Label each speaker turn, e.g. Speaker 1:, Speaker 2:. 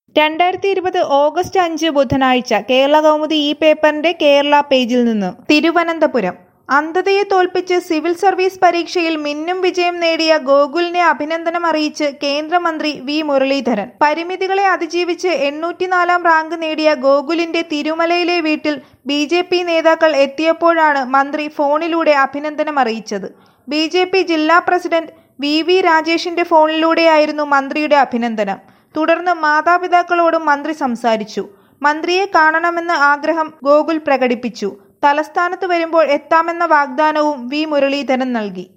Speaker 1: രണ്ടായിരത്തി ഇരുപത് ഓഗസ്റ്റ് അഞ്ച് ബുധനാഴ്ച കേരള കൗമുദി ഈ പേപ്പറിന്റെ കേരള പേജിൽ നിന്ന് തിരുവനന്തപുരം അന്ധതയെ തോൽപ്പിച്ച് സിവിൽ സർവീസ് പരീക്ഷയിൽ മിന്നും വിജയം നേടിയ ഗോകുലിനെ അഭിനന്ദനം അറിയിച്ച് കേന്ദ്രമന്ത്രി വി മുരളീധരൻ പരിമിതികളെ അതിജീവിച്ച് എണ്ണൂറ്റിനാലാം റാങ്ക് നേടിയ ഗോകുലിന്റെ തിരുമലയിലെ വീട്ടിൽ ബി ജെ പി നേതാക്കൾ എത്തിയപ്പോഴാണ് മന്ത്രി ഫോണിലൂടെ അഭിനന്ദനം അറിയിച്ചത് ബി ജെ പി ജില്ലാ പ്രസിഡന്റ് വി വി രാജേഷിന്റെ ഫോണിലൂടെയായിരുന്നു മന്ത്രിയുടെ അഭിനന്ദനം തുടർന്ന് മാതാപിതാക്കളോടും മന്ത്രി സംസാരിച്ചു മന്ത്രിയെ കാണണമെന്ന ആഗ്രഹം ഗോകുൽ പ്രകടിപ്പിച്ചു തലസ്ഥാനത്ത് വരുമ്പോൾ എത്താമെന്ന വാഗ്ദാനവും വി മുരളീധരൻ നൽകി